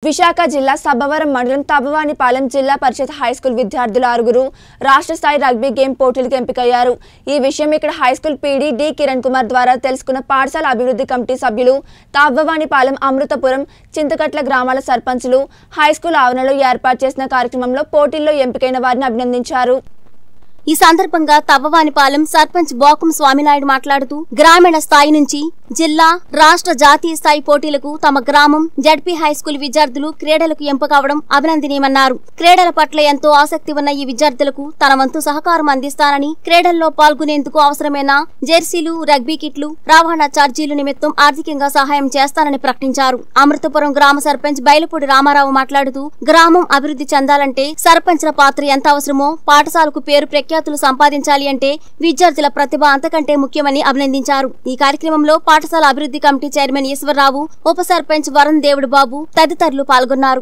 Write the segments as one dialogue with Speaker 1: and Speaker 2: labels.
Speaker 1: విశాఖ జిల్లా సబ్బవరం మండలం తబవానిపాలెం జిల్లా పరిషత్ హైస్కూల్ విద్యార్థులు ఆరుగురు రాష్ట్ర స్థాయి రగ్బీ గేమ్ పోటీలకు ఎంపికయ్యారు ఈ విషయం ఇక్కడ high school PD D Kiran Kumar ద్వారా తెలుసుకున్న పాఠశాల అభివృద్ధి కమిటీ సభ్యులు తావ్వవానిపాలెం అమృతపురం చింతకట్ల గ్రామాల సర్పంచులు హైస్కూల్ ఆవరణలో ఏర్పాటు చేసిన కార్యక్రమంలో పోటీల్లో ఎంపికైన వారిని అభినందించారు
Speaker 2: ఈ సందర్భంగా తవ్వవానిపాలెం సర్పంచ్ బోకం స్వామినాయుడు మాట్లాడుతూ గ్రామీణ స్థాయి నుంచి జిల్లా రాష్ట్ర జాతీయ స్థాయి పోటీలకు తమ గ్రామం జడ్పీ హైస్కూల్ విద్యార్థులు క్రీడలకు ఎంపికవడం అభినందనీయమన్నారు క్రీడల పట్ల ఎంతో ఆసక్తి ఉన్న ఈ విద్యార్థులకు తన వంతు సహకారం అందిస్తానని క్రీడల్లో పాల్గొనేందుకు అవసరమైన జెర్సీలు రగ్బీ కిట్లు రవాణా ఛార్జీలు నిమిత్తం ఆర్థికంగా సహాయం చేస్తానని ప్రకటించారు అమృతపురం గ్రామ సర్పంచ్ బయలుపూడి రామారావు మాట్లాడుతూ గ్రామం అభివృద్ధి చెందాలంటే సర్పంచ్ల పాత్ర ఎంత అవసరమో పాఠశాలకు పేరు ప్రఖ్యాతులు సంపాదించాలి అంటే విద్యార్థుల ప్రతిభ అంతకంటే ముఖ్యమని అభినందించారు ఈ కార్యక్రమంలో పాఠశాల అభివృద్ధి కమిటీ చైర్మన్ ఈశ్వరరావు ఉప సర్పంచ్ వరుణ్ దేవుడు బాబు తదితరులు పాల్గొన్నారు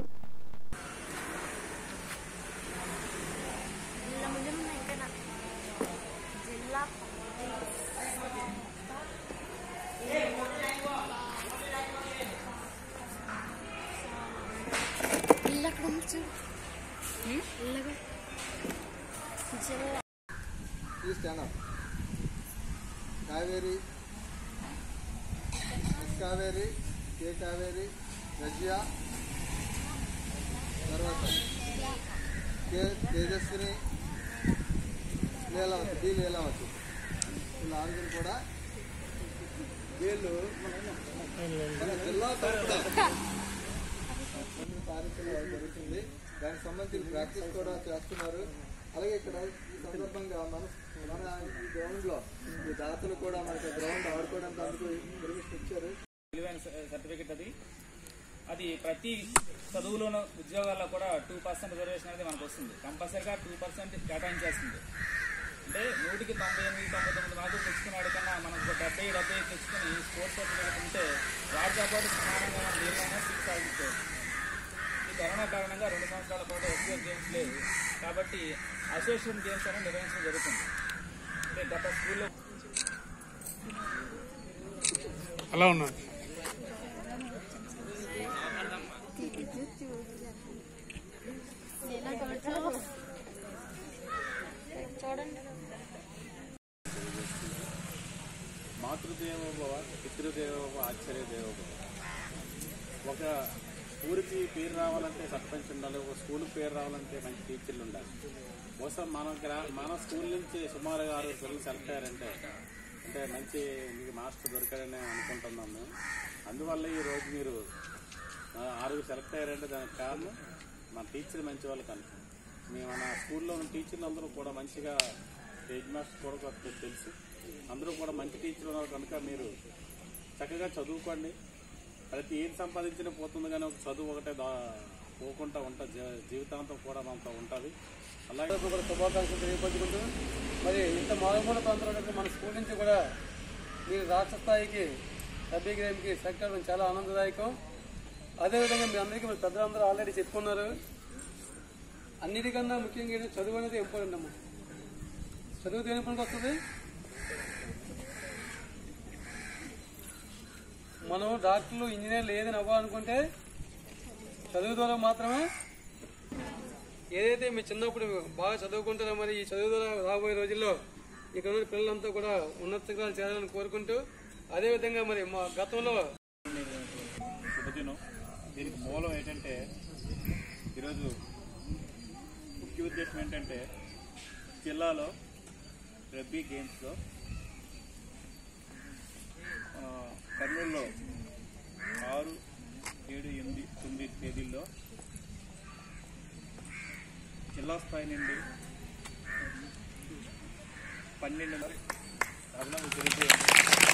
Speaker 3: Please stand up. Kaveri S Kaveri K Kaveri Razia తర్వాత కే తేజస్విని లీలావతి బి లీలావతి వీళ్ళ ఆరుగురు కూడా వీళ్ళు మన జిల్లా తరఫున కార్యక్రమం జరుగుతుంది దానికి సంబంధించిన ప్రాక్టీస్ కూడా చేస్తున్నారు అలాగే ఇక్కడ ఈ సందర్భంగా మన మన ఈ గ్రౌండ్ లో ఈ దాతలు కూడా మనకి గ్రౌండ్ ఆడుకోవడానికి అందుకు పర్మిషన్ ఇచ్చారు
Speaker 4: విలువైన స- సర్టిఫికెట్ అది అది ప్రతి చదువులోనూ ఉద్యోగాల్లో కూడా టూ పర్సెంట్ రిజర్వేషన్ అనేది మనకు వస్తుంది కంపల్సరీగా టూ పర్సెంట్ కేటాయించేస్తుంది అంటే నూటికి తొంభై ఎనిమిది తొంభై తొమ్మిది మార్కులు తెచ్చుకున్నాడు కన్నా మనకు ఒక డెబ్బై డెబ్బై తెచ్చుకుని స్పోర్ట్స్ సర్టిఫికెట్ ఉంటే వాటితో పాటు సమానంగా మనం దేనివైనా సీట్ సాధించవచ్చు ఈ కరోనా కారణంగా రెండు సంవత్సరాల పాటు ఎస్బీఐ గేమ్స్ లేవు కాబట్టి అసోసియేషన్ గేమ్స్ అనేది నిర్వహించడం జరుగుతుంది అంటే గత స్కూల్లో
Speaker 5: అలా ఉన్నాడు
Speaker 6: మాతృదేవోభవ పితృదేవోభవ ఆచార్య దేవోభవ ఒక ఊరికి పేరు రావాలంటే సర్పంచ్ ఉండాలి ఒక స్కూల్ పేరు రావాలంటే మంచి టీచర్లు ఉండాలి బహుశా మన గ్రా మన స్కూల్ నుంచి సుమారుగా ఆరు పిల్లలు సెలెక్ట్ అయ్యారంటే అంటే మంచి మీకు మాస్టర్ దొరికారని అనుకుంటున్నాం మేము అందువల్ల ఈ రోజు మీరు ఆ, ఆరుగురు సెలెక్ట్ అయ్యారంటే దానికి కారణం మన టీచర్ మంచి వాళ్ళు కనుక మేము మన స్కూల్లో ఉన్న టీచర్లు అందరూ కూడా మంచిగా హెడ్ మాస్టర్ కూడా కొంత తెలుసు అందరూ కూడా మంచి టీచర్లు ఉన్నారు కనుక మీరు చక్కగా చదువుకోండి ప్రతి ఏం సంపాదించినా పోతుంది కానీ ఒక చదువు ఒకటే దా పోకుండా ఉంటా జీ- జీవితాంతం కూడా మనతో ఉంటుంది అలాగే
Speaker 7: కూడా శుభాకాంక్షలు తెలియపరుచుకుంటూ మరి ఇంత మారుమూల ప్రాంతంలో మన స్కూల్ నుంచి కూడా మీరు రాష్ట్ర స్థాయికి సభ్య గేమ్కి సెలెక్ట్ అవ్వడం చాలా ఆనందదాయకం అదేవిధంగా మీ అందరికీ మరి పెద్దలందరూ ఆల్రెడీ చెప్పుకున్నారు అన్నిటికన్నా ముఖ్యంగా ఏంటంటే చదువు అనేది ఇంపార్టెంట్ అమ్మా చదువు దేని పనికి వస్తుంది మనం డాక్టర్లు ఇంజనీర్లు ఏదైనా అవ్వాలనుకుంటే చదువు ద్వారా మాత్రమే ఏదైతే మీ చిన్నప్పుడు బాగా చదువుకుంటారో మరి ఈ చదువు ద్వారా రాబోయే రోజుల్లో ఇక్కడ ఉన్న పిల్లలంతా కూడా ఉన్నత శిఖరాలు చేరాలని కోరుకుంటూ అదేవిధంగా మరి మా గతంలో
Speaker 6: శుభదినం దీనికి మూలం ఏంటంటే ఈరోజు ముఖ్య ఉద్దేశం ఏంటంటే జిల్లాలో రబ్బీ గేమ్స్లో ఆ, కర్నూలులో ఆరు ఏడు ఎనిమిది తొమ్మిది తేదీల్లో జిల్లా స్థాయి నుండి పన్నెండు అభినందన తెలియజేయండి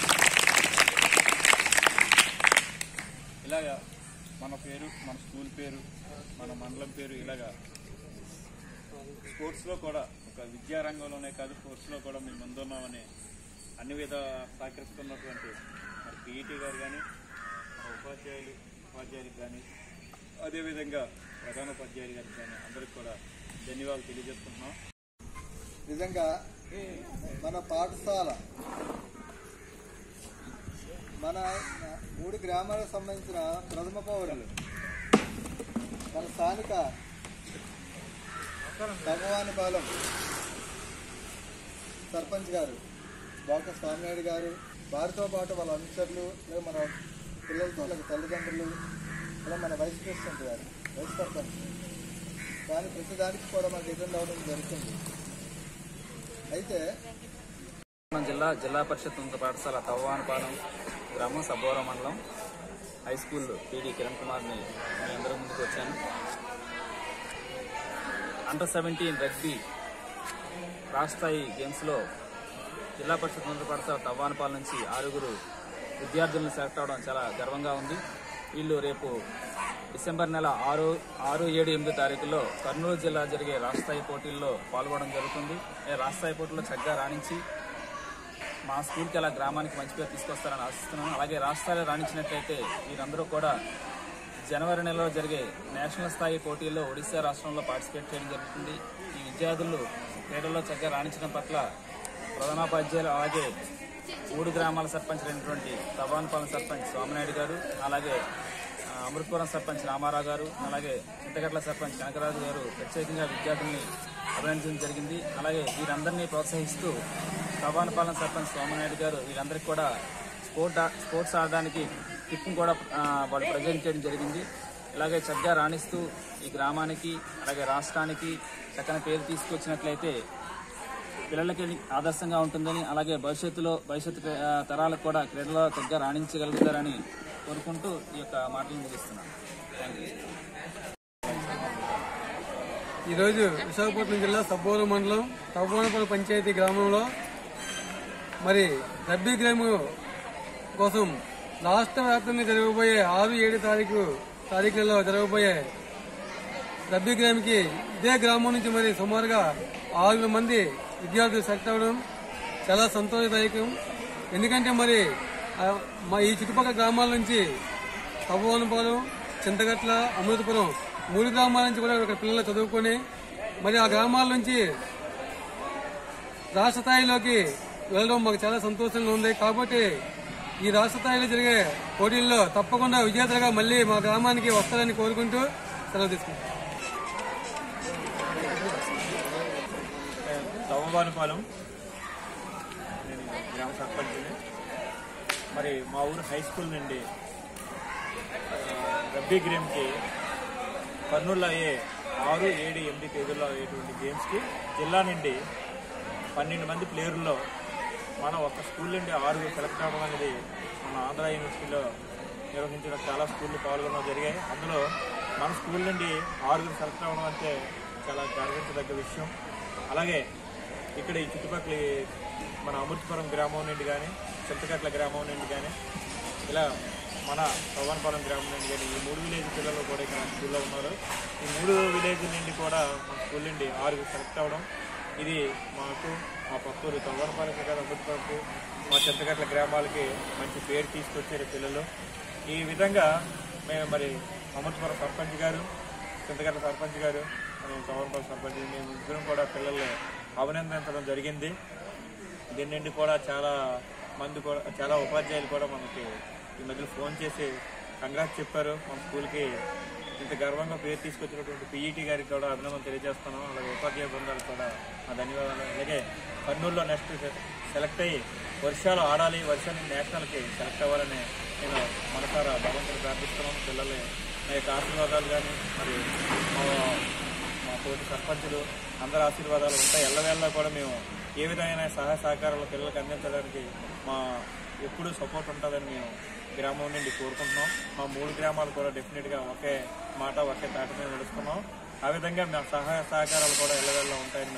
Speaker 6: ఇలాగా మన పేరు మన స్కూల్ పేరు మన మండలం పేరు ఇలాగా స్పోర్ట్స్లో కూడా ఒక విద్యారంగంలోనే కాదు స్పోర్ట్స్లో కూడా మేము ముందున్నామని అన్ని విధ సహకరిస్తున్నటువంటి మరి పీఈటీ గారు కానీ మన ఉపాధ్యాయులు ఉపాధ్యాయులకు కానీ అదేవిధంగా ప్రధాన ఉపాధ్యాయులు గారికి కానీ అందరికి కూడా ధన్యవాదాలు తెలియజేస్తున్నాం
Speaker 3: నిజంగా మన పాఠశాల మన మూడు గ్రామాలకు సంబంధించిన ప్రథమ పౌరులు మన స్థానిక భగవానిపాలెం సర్పంచ్ గారు బాక స్వామినాయుడు గారు వారితో పాటు వాళ్ళ అనుచరులు లేదా మన పిల్లలతో వాళ్ళకి తల్లిదండ్రులు ఇలా మన వైస్ ప్రెసిడెంట్ గారు వైస్ సర్పంచ్ కానీ ప్రతిదానికి కూడా మనకి ఎదురు అవడం జరుగుతుంది అయితే
Speaker 4: మన జిల్లా జిల్లా పరిషత్ ఉన్నత పాఠశాల తవ్వానపాలెం గ్రామం సబ్బోరం మండలం హై స్కూల్ పీడి కిరణ్ కుమార్ని మీ అందరి ముందుకు వచ్చాను అండర్ సెవెంటీన్ రగ్బీ రాష్ట్ర స్థాయి గేమ్స్లో జిల్లా పరిషత్ ఉన్నత పాఠశాల తవ్వానపాలెం నుంచి ఆరుగురు విద్యార్థులను సెలెక్ట్ అవడం చాలా గర్వంగా ఉంది వీళ్ళు రేపు డిసెంబర్ నెల ఆరు ఆరు ఏడు ఎనిమిది తారీఖుల్లో కర్నూలు జిల్లా జరిగే రాష్ట్ర స్థాయి పోటీల్లో పాల్గొనడం జరుగుతుంది ఈ రాష్ట్ర స్థాయి పోటీల్లో చక్కగా రాణించి మా స్కూల్కి అలా గ్రామానికి మంచి పేరు తీసుకొస్తారని ఆశిస్తున్నాను అలాగే రాష్ట్రాలు రాణించినట్లయితే వీరందరూ కూడా జనవరి నెలలో జరిగే నేషనల్ స్థాయి పోటీల్లో ఒడిశా రాష్ట్రంలో పార్టిసిపేట్ చేయడం జరుగుతుంది ఈ విద్యార్థులు క్రీడల్లో చక్కగా రాణించడం పట్ల ప్రధానోపాధ్యాయులు అలాగే మూడు గ్రామాల సర్పంచ్ అయినటువంటి తవాన్పాలెం సర్పంచ్ సోమనాయుడు గారు అలాగే ఆ, అమృతపురం సర్పంచ్ రామారావు గారు అలాగే చింతగట్ల సర్పంచ్ కనకరాజు గారు ప్రత్యేకంగా విద్యార్థుల్ని అభినందించడం జరిగింది అలాగే వీరందరినీ ప్రోత్సహిస్తూ తవాన్పాలెం సర్పంచ్ సోమనాయుడు గారు వీరందరికీ కూడా స్పోర్ట్ ఆ- స్పోర్ట్స్ ఆడడానికి కిట్ని కూడా ఆ, వాళ్ళు ప్రజెంట్ చేయడం జరిగింది ఇలాగే చక్కగా రాణిస్తూ ఈ గ్రామానికి అలాగే రాష్ట్రానికి చక్కని పేరు తీసుకొచ్చినట్లయితే పిల్లలకి ఆదర్శంగా ఉంటుందని అలాగే భవిష్యత్తులో భవిష్యత్తు ఆ, తరాలకు కూడా క్రీడలో చక్కగా రాణించగలుగుతారని కోరుకుంటూ ఈ యొక్క మాటలు ముగిస్తున్నాను థ్యాంక్ యూ
Speaker 7: ఈరోజు విశాఖపట్నం జిల్లా సబ్బోరు మండలం తవ్వానపల్లి పంచాయతీ గ్రామంలో మరి రబ్బీ గ్రామం కోసం రాష్ట్ర వ్యాప్తంగా జరగబోయే ఆరు ఏడు తారీఖు తారీఖులలో జరగబోయే రబ్బీ గ్రామ్కి ఇదే గ్రామం నుంచి మరి సుమారుగా ఆరు మంది విద్యార్థులు సెలెక్ట్ అవ్వడం చాలా సంతోషదాయకం ఎందుకంటే మరి ఆ, మా ఈ చుట్టుపక్కల గ్రామాల నుంచి తవ్వవనపాలెం చింతగట్ల అమృతపురం మూడు గ్రామాల నుంచి కూడా ఇక్కడ పిల్లలు చదువుకొని మరి ఆ గ్రామాల నుంచి రాష్ట్ర స్థాయిలోకి వెళ్ళడం మాకు చాలా సంతోషంగా ఉంది కాబట్టి ఈ రాష్ట్ర స్థాయిలో జరిగే పోటీల్లో తప్పకుండా విజేతలుగా మళ్ళీ మా గ్రామానికి వస్తారని కోరుకుంటూ సెలవు తీసుకుంటాం
Speaker 8: తవ్వబానుపాలెం నేను గ్రామ సర్పంచ్ని మరి మా ఊరు హై స్కూల్ నుండి ఆ, రబ్బీ గేమ్కి కర్నూలులో అయ్యే ఆరు ఏడు ఎనిమిది తేదీల్లో అయ్యేటువంటి గేమ్స్కి జిల్లా నుండి పన్నెండు మంది ప్లేయర్లలో మన ఒక స్కూల్ నుండి ఆరుగురు సెలెక్ట్ అవ్వడం అనేది మన ఆంధ్ర యూనివర్సిటీలో నిర్వహించిన చాలా స్కూళ్ళు పాల్గొనడం జరిగాయి అందులో మన స్కూల్ నుండి ఆరుగురు సెలెక్ట్ అవ్వడం అంటే చాలా గర్వించదగ్గ విషయం అలాగే ఇక్కడ ఈ చుట్టుపక్కల ఈ మన అమృతపురం గ్రామం నుండి కానీ చింతకట్ల గ్రామం నుండి కానీ ఇలా మన పవన్పాలెం గ్రామం నుండి కానీ ఈ మూడు విలేజ్ పిల్లలు కూడా ఇక్కడ స్కూల్లో ఉన్నారు ఈ మూడు విలేజ్ నుండి కూడా మన స్కూల్ నుండి ఆరుగురు సెలెక్ట్ అవ్వడం ఇది మాకు మా పక్కూరు తవ్వనపాలెం కదా అమృతపురంకు మా చింతకట్ల గ్రామాలకి మంచి పేరు తీసుకొచ్చారు పిల్లలు ఈ విధంగా మేము మరి అమృతపురం సర్పంచ్ గారు చింతగట్ల సర్పంచ్ గారు మరియు తవరపల్లి సర్పంచ్ మేము ఇద్దరం కూడా పిల్లల్ని అభినందించడం జరిగింది దీని నుండి కూడా చాలా మంది కూడా చాలా ఉపాధ్యాయులు కూడా మనకి ఈ మధ్యలో ఫోన్ చేసి కంగ్రాట్స్ చెప్పారు మన స్కూల్కి ఇంత గర్వంగా పేరు తీసుకొచ్చినటువంటి పీఈటీ గారికి కూడా అభినందన తెలియజేస్తున్నాం అలాగే ఉపాధ్యాయ బృందాలకు కూడా నా ధన్యవాదాలు అలాగే కర్నూలులో నెక్స్ట్ సెలెక్ట్ అయ్యి వర్షాలు ఆడాలి వర్షాలు నేషనల్కి సెలెక్ట్ అవ్వాలని నేను మనసారా భగవంతుని ప్రార్థిస్తున్నాం పిల్లలు నా యొక్క ఆశీర్వాదాలు కానీ మరి మా మా తోటి సర్పంచులు అందరి ఆశీర్వాదాలు ఉంటాయి ఎల్లవేళ్ళ కూడా మేము ఏ విధమైన సహాయ సహకారాలు పిల్లలకు అందించడానికి మా ఎప్పుడూ సపోర్ట్ ఉంటుందని మేము గ్రామం నుండి కోరుకుంటున్నాం మా మూడు గ్రామాలు కూడా డెఫినెట్గా ఒకే మాట ఒకే తాట మీద నడుస్తున్నాం ఆ విధంగా మా సహాయ సహకారాలు కూడా ఎల్లవేళ్ళ ఉంటాయని